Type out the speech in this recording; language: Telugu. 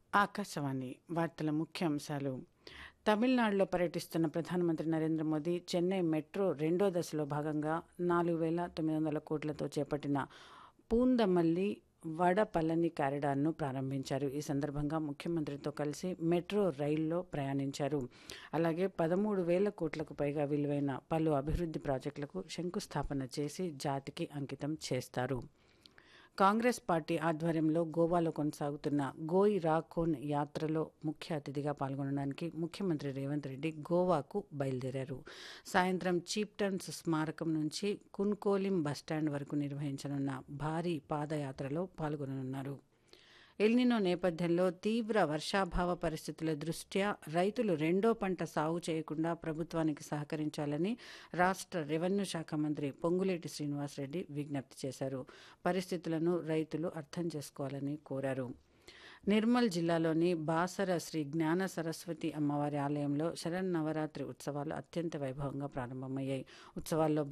ఆకాశవాణి వార్తల ముఖ్యాంశాలు తమిళనాడులో పర్యటిస్తున్న ప్రధానమంత్రి నరేంద్ర మోదీ చెన్నై మెట్రో రెండో దశలో భాగంగా నాలుగు వేల తొమ్మిది వందల కోట్లతో చేపట్టిన పూందమల్లి వడపళని కారిడార్ను ప్రారంభించారు ఈ సందర్భంగా ముఖ్యమంత్రితో కలిసి మెట్రో రైల్లో ప్రయాణించారు అలాగే పదమూడు వేల కోట్లకు పైగా విలువైన పలు అభివృద్ధి ప్రాజెక్టులకు శంకుస్థాపన చేసి జాతికి అంకితం చేస్తారు కాంగ్రెస్ పార్టీ ఆధ్వర్యంలో గోవాలో కొనసాగుతున్న గోయి రాఖోన్ యాత్రలో ముఖ్య అతిథిగా పాల్గొనడానికి ముఖ్యమంత్రి రేవంత్ రెడ్డి గోవాకు బయలుదేరారు సాయంత్రం చీప్టన్స్ స్మారకం నుంచి కున్కోలిం బస్టాండ్ వరకు నిర్వహించనున్న భారీ పాదయాత్రలో పాల్గొననున్నారు ఎల్నినో నేపథ్యంలో తీవ్ర వర్షాభావ పరిస్థితుల దృష్ట్యా రైతులు రెండో పంట సాగు చేయకుండా ప్రభుత్వానికి సహకరించాలని రాష్ట్ర రెవెన్యూ శాఖ మంత్రి పొంగులేటి శ్రీనివాసరెడ్డి విజ్ఞప్తి చేశారు పరిస్థితులను రైతులు అర్థం చేసుకోవాలని కోరారు నిర్మల్ జిల్లాలోని బాసర శ్రీ జ్ఞాన సరస్వతి అమ్మవారి ఆలయంలో శరన్నవరాత్రి ఉత్సవాలు అత్యంత వైభవంగా ప్రారంభమయ్యాయి ఉత్సవాల్లో